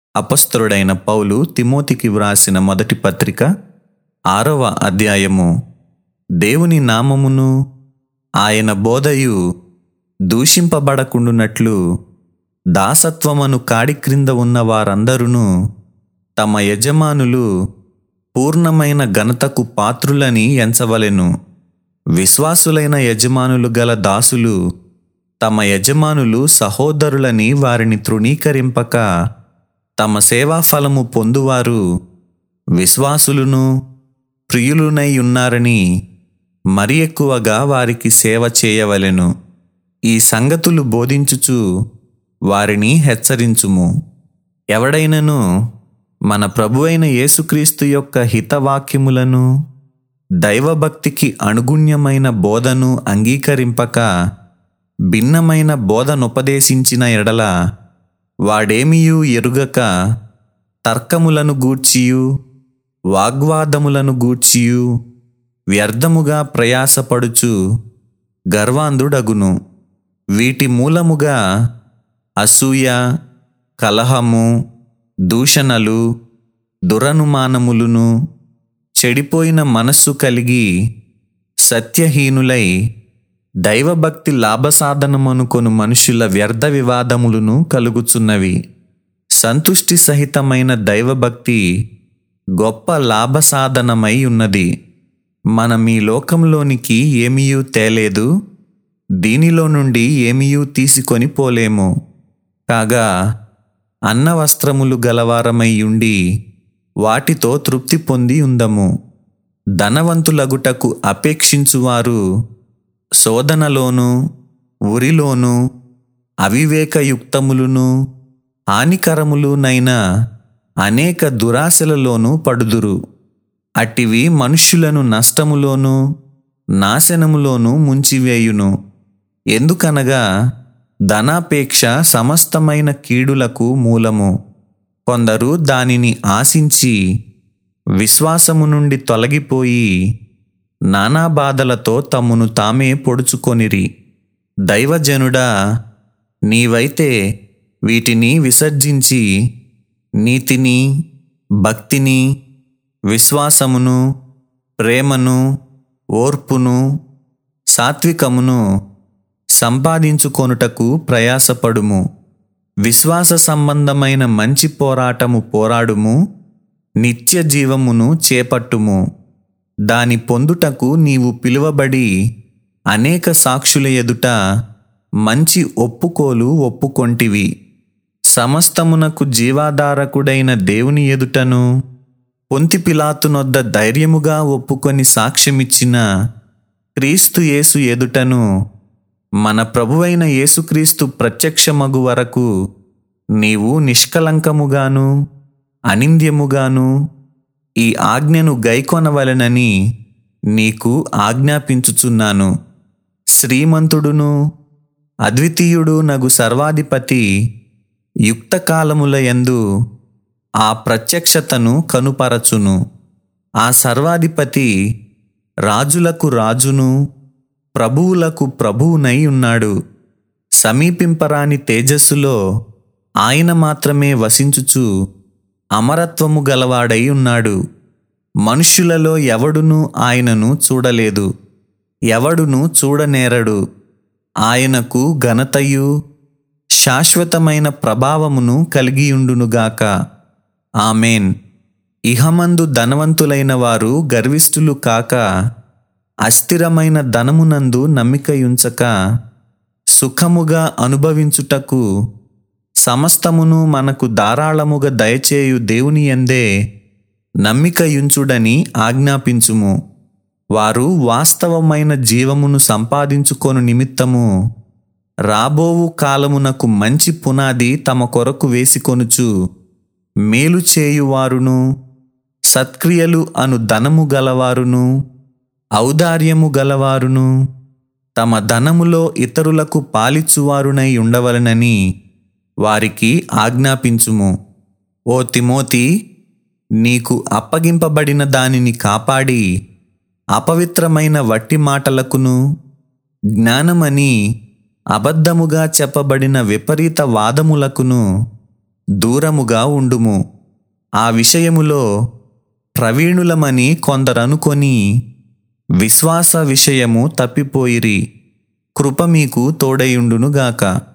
అపస్తుడైన పౌలు తిమోతికి వ్రాసిన మొదటి పత్రిక ఆరవ అధ్యాయము దేవుని నామమును ఆయన బోధయు దూషింపబడకుండునట్లు దాసత్వమను కాడి క్రింద ఉన్న వారందరూ తమ యజమానులు పూర్ణమైన ఘనతకు పాత్రులని ఎంచవలెను విశ్వాసులైన యజమానులు గల దాసులు తమ యజమానులు సహోదరులని వారిని తృణీకరింపక తమ సేవాఫలము పొందువారు విశ్వాసులను ప్రియులునై ఉన్నారని మరి ఎక్కువగా వారికి సేవ చేయవలెను ఈ సంగతులు బోధించుచు వారిని హెచ్చరించుము ఎవడైనను మన ప్రభువైన యేసుక్రీస్తు యొక్క హితవాక్యములను దైవభక్తికి అనుగుణ్యమైన బోధను అంగీకరింపక భిన్నమైన బోధనుపదేశించిన ఎడల వాడేమియూ ఎరుగక తర్కములను గూర్చియు వాగ్వాదములను గూర్చియు వ్యర్థముగా ప్రయాసపడుచు గర్వాంధుడగును వీటి మూలముగా అసూయ కలహము దూషణలు దురనుమానములును చెడిపోయిన మనస్సు కలిగి సత్యహీనులై దైవభక్తి లాభసాధనమనుకొను మనుషుల వ్యర్థ వివాదములను కలుగుచున్నవి సంతుష్టి సహితమైన దైవభక్తి గొప్ప లాభసాధనమై ఉన్నది మనం ఈ లోకంలోనికి ఏమీయూ తేలేదు దీనిలో నుండి ఏమీయూ తీసుకొని పోలేము కాగా అన్న వస్త్రములు గలవారమై ఉండి వాటితో తృప్తి పొంది ఉందము ధనవంతులగుటకు అపేక్షించువారు శోధనలోను ఉరిలోను అవివేకయుక్తములును హానికరములునైన అనేక దురాశలలోనూ పడుదురు అట్టివి మనుష్యులను నష్టములోను నాశనములోను ముంచివేయును ఎందుకనగా ధనాపేక్ష సమస్తమైన కీడులకు మూలము కొందరు దానిని ఆశించి విశ్వాసము నుండి తొలగిపోయి నానా బాధలతో తమ్మును తామే పొడుచుకొనిరి దైవజనుడా నీవైతే వీటిని విసర్జించి నీతిని భక్తిని విశ్వాసమును ప్రేమను ఓర్పును సాత్వికమును సంపాదించుకొనుటకు ప్రయాసపడుము విశ్వాస సంబంధమైన మంచి పోరాటము పోరాడుము నిత్య జీవమును చేపట్టుము దాని పొందుటకు నీవు పిలువబడి అనేక సాక్షుల ఎదుట మంచి ఒప్పుకోలు ఒప్పుకొంటివి సమస్తమునకు జీవాధారకుడైన దేవుని ఎదుటను పొంతి పిలాతునొద్ద ధైర్యముగా ఒప్పుకొని సాక్ష్యమిచ్చిన క్రీస్తు యేసు ఎదుటను మన ప్రభువైన యేసుక్రీస్తు ప్రత్యక్షమగు వరకు నీవు నిష్కలంకముగాను అనింద్యముగాను ఈ ఆజ్ఞను గైకొనవలెనని నీకు ఆజ్ఞాపించుచున్నాను శ్రీమంతుడును అద్వితీయుడు నగు సర్వాధిపతి యుక్తకాలముల యందు ఆ ప్రత్యక్షతను కనుపరచును ఆ సర్వాధిపతి రాజులకు రాజును ప్రభువులకు ప్రభువునై ఉన్నాడు సమీపింపరాని తేజస్సులో ఆయన మాత్రమే వసించుచు అమరత్వము గలవాడై ఉన్నాడు మనుష్యులలో ఎవడునూ ఆయనను చూడలేదు ఎవడును చూడనేరడు ఆయనకు ఘనతయు శాశ్వతమైన ప్రభావమును కలిగియుండునుగాక ఆమెన్ ఇహమందు ధనవంతులైన వారు గర్విష్ఠులు కాక అస్థిరమైన ధనమునందు నమ్మికయుంచక సుఖముగా అనుభవించుటకు సమస్తమును మనకు ధారాళముగా దయచేయు దేవుని ఎందే నమ్మికయుంచుడని ఆజ్ఞాపించుము వారు వాస్తవమైన జీవమును సంపాదించుకొను నిమిత్తము రాబోవు కాలమునకు మంచి పునాది తమ కొరకు వేసికొనుచు మేలు చేయువారును సత్క్రియలు అను ధనము గలవారును ఔదార్యము గలవారును తమ ధనములో ఇతరులకు పాలిచ్చువారునై ఉండవలనని వారికి ఆజ్ఞాపించుము ఓ తిమోతి నీకు అప్పగింపబడిన దానిని కాపాడి అపవిత్రమైన వట్టి మాటలకును జ్ఞానమని అబద్ధముగా చెప్పబడిన విపరీత వాదములకును దూరముగా ఉండుము ఆ విషయములో ప్రవీణులమని కొందరనుకొని విశ్వాస విషయము తప్పిపోయిరి కృప మీకు తోడయుండునుగాక